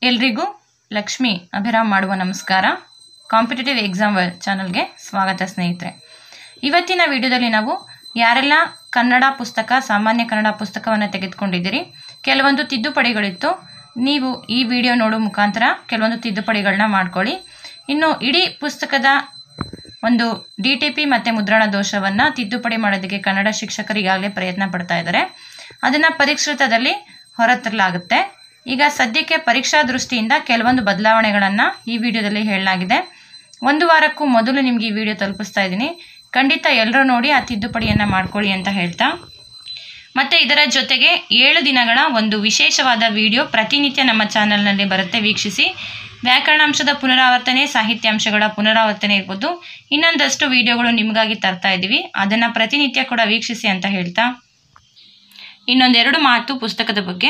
ಎಲ್ರಿಗೂ ಲಕ್ಷ್ಮಿ ಅಭಿರಾಮ್ ಮಾಡುವ ನಮಸ್ಕಾರ ಕಾಂಪಿಟೇಟಿವ್ ಎಕ್ಸಾಮ್ ಚಾನಲ್ಗೆ ಸ್ವಾಗತ ಸ್ನೇಹಿತರೆ ಇವತ್ತಿನ ವಿಡಿಯೋದಲ್ಲಿ ನಾವು ಯಾರೆಲ್ಲ ಕನ್ನಡ ಪುಸ್ತಕ ಸಾಮಾನ್ಯ ಕನ್ನಡ ಪುಸ್ತಕವನ್ನು ತೆಗೆದುಕೊಂಡಿದ್ದೀರಿ ಕೆಲವೊಂದು ತಿದ್ದುಪಡಿಗಳಿತ್ತು ನೀವು ಈ ವಿಡಿಯೋ ನೋಡೋ ಮುಖಾಂತರ ಕೆಲವೊಂದು ತಿದ್ದುಪಡಿಗಳನ್ನ ಮಾಡ್ಕೊಳ್ಳಿ ಇನ್ನು ಇಡೀ ಪುಸ್ತಕದ ಒಂದು ಡಿ ಟಿ ಪಿ ಮತ್ತು ಮುದ್ರಣ ದೋಷವನ್ನು ತಿದ್ದುಪಡಿ ಮಾಡೋದಕ್ಕೆ ಕನ್ನಡ ಶಿಕ್ಷಕರು ಈಗಾಗಲೇ ಪ್ರಯತ್ನ ಪಡ್ತಾ ಇದ್ದಾರೆ ಅದನ್ನು ಪರಿಷ್ಕೃತದಲ್ಲಿ ಹೊರತರಲಾಗುತ್ತೆ ಈಗ ಸದ್ಯಕ್ಕೆ ಪರೀಕ್ಷಾ ದೃಷ್ಟಿಯಿಂದ ಕೆಲವೊಂದು ಬದಲಾವಣೆಗಳನ್ನು ಈ ವಿಡಿಯೋದಲ್ಲಿ ಹೇಳಲಾಗಿದೆ ಒಂದು ವಾರಕ್ಕೂ ಮೊದಲು ನಿಮಗೆ ಈ ವಿಡಿಯೋ ತಲುಪಿಸ್ತಾ ಇದ್ದೀನಿ ಖಂಡಿತ ಎಲ್ಲರೂ ನೋಡಿ ಆ ತಿದ್ದುಪಡಿಯನ್ನು ಮಾಡ್ಕೊಳ್ಳಿ ಅಂತ ಹೇಳ್ತಾ ಮತ್ತು ಇದರ ಜೊತೆಗೆ ಏಳು ದಿನಗಳ ಒಂದು ವಿಶೇಷವಾದ ವಿಡಿಯೋ ಪ್ರತಿನಿತ್ಯ ನಮ್ಮ ಚಾನಲ್ನಲ್ಲಿ ಬರುತ್ತೆ ವೀಕ್ಷಿಸಿ ವ್ಯಾಕರಣಾಂಶದ ಪುನರಾವರ್ತನೆ ಸಾಹಿತ್ಯಾಂಶಗಳ ಪುನರಾವರ್ತನೆ ಇರ್ಬೋದು ಇನ್ನೊಂದಷ್ಟು ವಿಡಿಯೋಗಳು ನಿಮಗಾಗಿ ತರ್ತಾ ಇದ್ದೀವಿ ಅದನ್ನು ಪ್ರತಿನಿತ್ಯ ಕೂಡ ವೀಕ್ಷಿಸಿ ಅಂತ ಹೇಳ್ತಾ ಇನ್ನೊಂದೆರಡು ಮಾತು ಪುಸ್ತಕದ ಬಗ್ಗೆ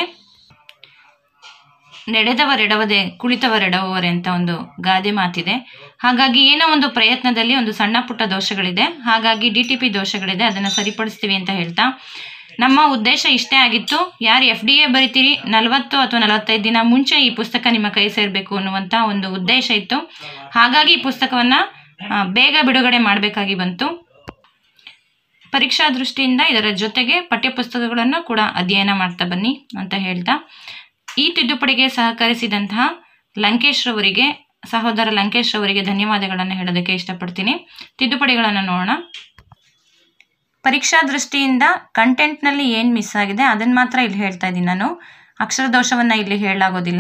ನಡೆದವರೆಡವದೆ ಕುಳಿತವರೆಡವರೆ ಅಂತ ಒಂದು ಗಾದೆ ಮಾತಿದೆ ಹಾಗಾಗಿ ಏನೋ ಒಂದು ಪ್ರಯತ್ನದಲ್ಲಿ ಒಂದು ಸಣ್ಣ ಪುಟ್ಟ ದೋಷಗಳಿದೆ ಹಾಗಾಗಿ ಡಿ ಟಿ ಪಿ ದೋಷಗಳಿದೆ ಅದನ್ನು ಸರಿಪಡಿಸ್ತೀವಿ ಅಂತ ಹೇಳ್ತಾ ನಮ್ಮ ಉದ್ದೇಶ ಇಷ್ಟೇ ಆಗಿತ್ತು ಯಾರು ಎಫ್ ಡಿ ಎ ಬರಿತೀರಿ ನಲವತ್ತು ಅಥವಾ ನಲವತ್ತೈದು ದಿನ ಮುಂಚೆ ಈ ಪುಸ್ತಕ ನಿಮ್ಮ ಕೈ ಸೇರಬೇಕು ಅನ್ನುವಂಥ ಒಂದು ಉದ್ದೇಶ ಇತ್ತು ಹಾಗಾಗಿ ಈ ಪುಸ್ತಕವನ್ನು ಬೇಗ ಬಿಡುಗಡೆ ಮಾಡಬೇಕಾಗಿ ಬಂತು ಪರೀಕ್ಷಾ ದೃಷ್ಟಿಯಿಂದ ಇದರ ಜೊತೆಗೆ ಪಠ್ಯಪುಸ್ತಕಗಳನ್ನು ಕೂಡ ಅಧ್ಯಯನ ಮಾಡ್ತಾ ಬನ್ನಿ ಅಂತ ಹೇಳ್ತಾ ಈ ತಿದ್ದುಪಡಿಗೆ ಸಹಕರಿಸಿದಂತಹ ಲಂಕೇಶ್ ರವರಿಗೆ ಸಹೋದರ ಲಂಕೇಶ್ ರವರಿಗೆ ಧನ್ಯವಾದಗಳನ್ನು ಹೇಳೋದಕ್ಕೆ ಇಷ್ಟಪಡ್ತೀನಿ ತಿದ್ದುಪಡಿಗಳನ್ನು ನೋಡೋಣ ಪರೀಕ್ಷಾ ದೃಷ್ಟಿಯಿಂದ ಕಂಟೆಂಟ್ನಲ್ಲಿ ಏನು ಮಿಸ್ ಆಗಿದೆ ಅದನ್ನು ಮಾತ್ರ ಇಲ್ಲಿ ಹೇಳ್ತಾ ಇದ್ದೀನಿ ನಾನು ಅಕ್ಷರ ದೋಷವನ್ನು ಇಲ್ಲಿ ಹೇಳಲಾಗೋದಿಲ್ಲ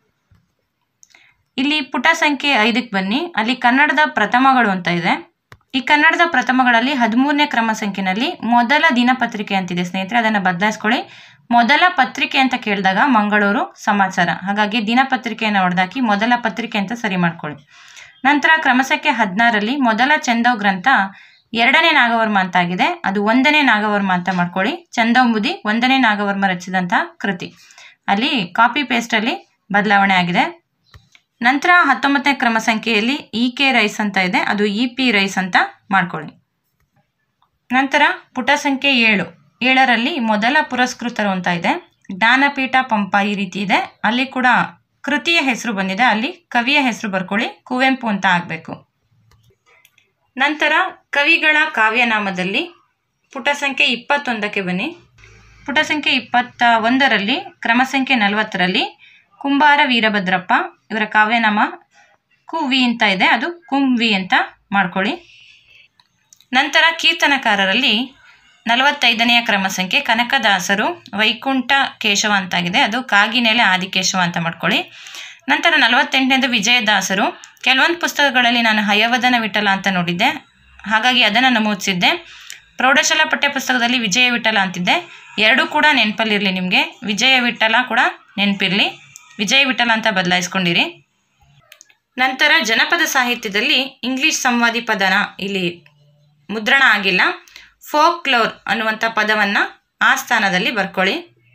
ಇಲ್ಲಿ ಪುಟ ಸಂಖ್ಯೆ ಐದಕ್ಕೆ ಬನ್ನಿ ಅಲ್ಲಿ ಕನ್ನಡದ ಪ್ರಥಮಗಳು ಅಂತ ಇದೆ ಈ ಕನ್ನಡದ ಪ್ರಥಮಗಳಲ್ಲಿ ಹದಿಮೂರನೇ ಕ್ರಮ ಸಂಖ್ಯೆನಲ್ಲಿ ಮೊದಲ ದಿನಪತ್ರಿಕೆ ಅಂತಿದೆ ಸ್ನೇಹಿತರೆ ಅದನ್ನು ಬದಲಾಯಿಸ್ಕೊಳ್ಳಿ ಮೊದಲ ಪತ್ರಿಕೆ ಅಂತ ಕೇಳಿದಾಗ ಮಂಗಳೂರು ಸಮಾಚಾರ ಹಾಗಾಗಿ ದಿನಪತ್ರಿಕೆಯನ್ನು ಹೊಡೆದಾಕಿ ಮೊದಲ ಪತ್ರಿಕೆ ಅಂತ ಸರಿ ಮಾಡ್ಕೊಳ್ಳಿ ನಂತರ ಕ್ರಮ ಸಂಖ್ಯೆ ಹದಿನಾರರಲ್ಲಿ ಮೊದಲ ಚಂದವ್ ಗ್ರಂಥ ಎರಡನೇ ನಾಗವರ್ಮ ಅಂತ ಆಗಿದೆ ಅದು ಒಂದನೇ ನಾಗವರ್ಮ ಅಂತ ಮಾಡ್ಕೊಳ್ಳಿ ಚಂದೌಂಬುದಿ ಒಂದನೇ ನಾಗವರ್ಮ ರಚಿಸಿದಂಥ ಕೃತಿ ಅಲ್ಲಿ ಕಾಪಿ ಪೇಸ್ಟಲ್ಲಿ ಬದಲಾವಣೆ ಆಗಿದೆ ನಂತರ ಹತ್ತೊಂಬತ್ತನೇ ಕ್ರಮ ಸಂಖ್ಯೆಯಲ್ಲಿ ಇ ಕೆ ರೈಸ್ ಅಂತ ಇದೆ ಅದು ಇ ಪಿ ರೈಸ್ ಅಂತ ಮಾಡ್ಕೊಳ್ಳಿ ನಂತರ ಪುಟ ಸಂಖ್ಯೆ ಏಳು ಏಳರಲ್ಲಿ ಮೊದಲ ಪುರಸ್ಕೃತರು ಅಂತ ಇದೆ ಜ್ಞಾನಪೀಠ ಪಂಪ ಈ ರೀತಿ ಇದೆ ಅಲ್ಲಿ ಕೂಡ ಕೃತಿಯ ಹೆಸರು ಬಂದಿದೆ ಅಲ್ಲಿ ಕವಿಯ ಹೆಸರು ಬರ್ಕೊಳ್ಳಿ ಕುವೆಂಪು ಅಂತ ಆಗಬೇಕು ನಂತರ ಕವಿಗಳ ಕಾವ್ಯನಾಮದಲ್ಲಿ ಪುಟ ಸಂಖ್ಯೆ ಇಪ್ಪತ್ತೊಂದಕ್ಕೆ ಬನ್ನಿ ಪುಟ ಸಂಖ್ಯೆ ಇಪ್ಪತ್ತ ಒಂದರಲ್ಲಿ ಕ್ರಮ ಸಂಖ್ಯೆ ನಲವತ್ತರಲ್ಲಿ ಕುಂಬಾರ ವೀರಭದ್ರಪ್ಪ ಇವರ ಕಾವ್ಯನಾಮ ಕುವಿ ಅಂತ ಇದೆ ಅದು ಕುಂವಿ ಅಂತ ಮಾಡ್ಕೊಳ್ಳಿ ನಂತರ ಕೀರ್ತನಕಾರರಲ್ಲಿ ನಲವತ್ತೈದನೆಯ ಕ್ರಮ ಸಂಖ್ಯೆ ಕನಕದಾಸರು ವೈಕುಂಠ ಕೇಶವ ಅಂತಾಗಿದೆ ಅದು ಕಾಗಿನೆಲೆ ಆದಿಕೇಶವ ಅಂತ ಮಾಡ್ಕೊಳ್ಳಿ ನಂತರ ನಲವತ್ತೆಂಟನೇದು ವಿಜಯದಾಸರು ಕೆಲವೊಂದು ಪುಸ್ತಕಗಳಲ್ಲಿ ನಾನು ಹಯವದನ ವಿಠಲ ಅಂತ ನೋಡಿದ್ದೆ ಹಾಗಾಗಿ ಅದನ್ನು ನಮೂದಿಸಿದ್ದೆ ಪ್ರೌಢಶಾಲಾ ಪಠ್ಯ ಪುಸ್ತಕದಲ್ಲಿ ವಿಜಯ ವಿಠಲ ಅಂತಿದ್ದೆ ಎರಡೂ ಕೂಡ ನೆನಪಲ್ಲಿರಲಿ ನಿಮಗೆ ವಿಜಯ ವಿಠಲ ಕೂಡ ನೆನಪಿರಲಿ ವಿಜಯ ವಿಠಲ ಅಂತ ಬದಲಾಯಿಸ್ಕೊಂಡಿರಿ ನಂತರ ಜನಪದ ಸಾಹಿತ್ಯದಲ್ಲಿ ಇಂಗ್ಲಿಷ್ ಸಂವಾದಿ ಪದನ ಇಲ್ಲಿ ಮುದ್ರಣ ಆಗಿಲ್ಲ ಫೋಕ್ಲೋರ್ ಅನ್ನುವಂಥ ಪದವನ್ನು ಆ ಸ್ಥಾನದಲ್ಲಿ ಬರ್ಕೊಳ್ಳಿ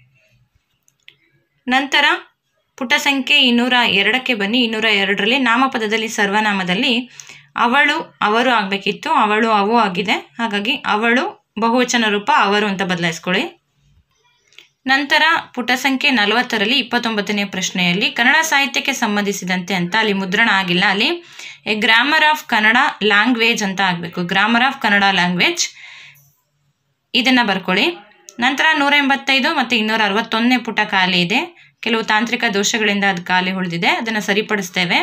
ನಂತರ ಪುಟ ಸಂಖ್ಯೆ ಇನ್ನೂರ ಎರಡಕ್ಕೆ ಬನ್ನಿ ಇನ್ನೂರ ಎರಡರಲ್ಲಿ ನಾಮಪದದಲ್ಲಿ ಸರ್ವನಾಮದಲ್ಲಿ ಅವಳು ಅವರು ಆಗಬೇಕಿತ್ತು ಅವಳು ಅವು ಆಗಿದೆ ಹಾಗಾಗಿ ಅವಳು ಬಹುವಚನ ರೂಪ ಅವರು ಅಂತ ಬದಲಾಯಿಸ್ಕೊಳ್ಳಿ ನಂತರ ಪುಟ ಸಂಖ್ಯೆ ನಲವತ್ತರಲ್ಲಿ ಇಪ್ಪತ್ತೊಂಬತ್ತನೇ ಪ್ರಶ್ನೆಯಲ್ಲಿ ಕನ್ನಡ ಸಾಹಿತ್ಯಕ್ಕೆ ಸಂಬಂಧಿಸಿದಂತೆ ಅಂತ ಅಲ್ಲಿ ಮುದ್ರಣ ಆಗಿಲ್ಲ ಅಲ್ಲಿ a grammar of Kannada language ಅಂತ ಆಗಬೇಕು ಗ್ರಾಮರ್ ಆಫ್ ಕನ್ನಡ ಲ್ಯಾಂಗ್ವೇಜ್ ಇದನ್ನು ಬರ್ಕೊಳ್ಳಿ ನಂತರ ನೂರ ಎಂಬತ್ತೈದು ಮತ್ತು ಇನ್ನೂರ ಅರವತ್ತೊಂದನೇ ಪುಟ ಖಾಲಿ ಇದೆ ಕೆಲವು ತಾಂತ್ರಿಕ ದೋಷಗಳಿಂದ ಅದು ಖಾಲಿ ಉಳಿದಿದೆ ಅದನ್ನು ಸರಿಪಡಿಸ್ತೇವೆ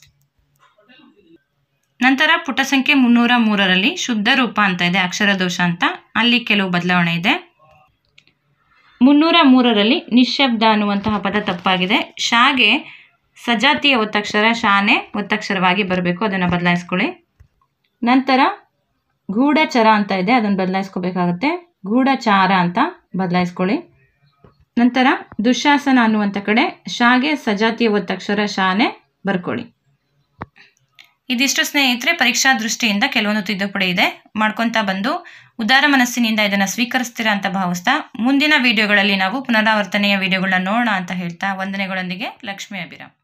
ನಂತರ ಪುಟ ಸಂಖ್ಯೆ ಮುನ್ನೂರ ಮೂರರಲ್ಲಿ ಶುದ್ಧ ರೂಪ ಅಂತ ಇದೆ ಅಕ್ಷರ ದೋಷ ಅಂತ ಅಲ್ಲಿ ಕೆಲವು ಬದಲಾವಣೆ ಇದೆ ಮುನ್ನೂರ ಮೂರರಲ್ಲಿ ನಿಶ್ಶಬ್ದ ಅನ್ನುವಂತಹ ಪದ ತಪ್ಪಾಗಿದೆ ಶಾಗೆ ಸಜಾತಿಯ ಒತ್ತಕ್ಷರ ಶಾನೆ ಒತ್ತಕ್ಷರವಾಗಿ ಬರಬೇಕು ಅದನ್ನು ಬದಲಾಯಿಸ್ಕೊಳ್ಳಿ ನಂತರ ಗೂಢಚರ ಅಂತ ಇದೆ ಅದನ್ನು ಬದಲಾಯಿಸ್ಕೋಬೇಕಾಗುತ್ತೆ ಗೂಢಚಾರ ಅಂತ ಬದಲಾಯಿಸ್ಕೊಳ್ಳಿ ನಂತರ ದುಶಾಸನ ಅನ್ನುವಂಥ ಕಡೆ ಶಾಗೆ ಸಜಾತಿಯ ಒತ್ತಕ್ಷರ ಶಾನೆ ಬರ್ಕೊಳ್ಳಿ ಇದಿಷ್ಟು ಸ್ನೇಹಿತರೆ ಪರೀಕ್ಷಾ ದೃಷ್ಟಿಯಿಂದ ಕೆಲವೊಂದು ತಿದ್ದುಪಡಿ ಇದೆ ಮಾಡ್ಕೊತಾ ಬಂದು ಉದಾರ ಮನಸ್ಸಿನಿಂದ ಇದನ್ನು ಸ್ವೀಕರಿಸ್ತೀರಾ ಅಂತ ಭಾವಿಸ್ತಾ ಮುಂದಿನ ವಿಡಿಯೋಗಳಲ್ಲಿ ನಾವು ಪುನರಾವರ್ತನೆಯ ವಿಡಿಯೋಗಳನ್ನ ನೋಡೋಣ ಅಂತ ಹೇಳ್ತಾ ವಂದನೆಗಳೊಂದಿಗೆ ಲಕ್ಷ್ಮೀ ಅಭಿರಾಮ್